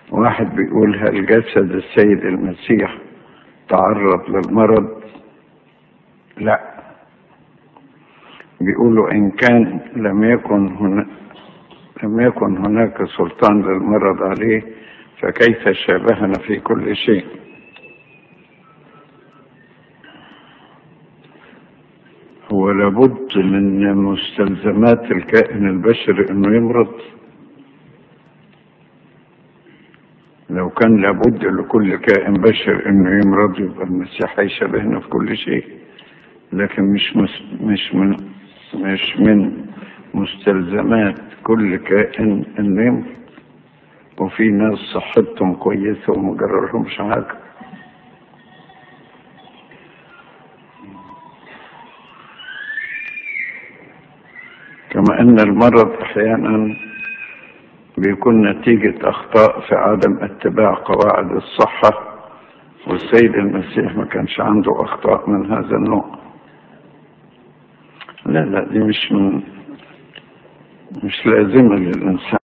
واحد بيقول هل جسد السيد المسيح تعرض للمرض لا بيقولوا ان كان لم يكن هنا لم يكن هناك سلطان للمرض عليه فكيف شابهنا في كل شيء هو لابد من مستلزمات الكائن البشري انه يمرض لو كان لابد لكل كائن بشري انه يمرض يبقى المسيح هيشبهنا في كل شيء لكن مش مس مش من مش من مستلزمات كل كائن انه يمرض وفي ناس صحتهم كويسه وما جرالهمش حاجه كما ان المرض احيانا بيكون نتيجة أخطاء في عدم اتباع قواعد الصحة والسيد المسيح ما كانش عنده أخطاء من هذا النوع لا لا دي مش من مش لازمة للإنسان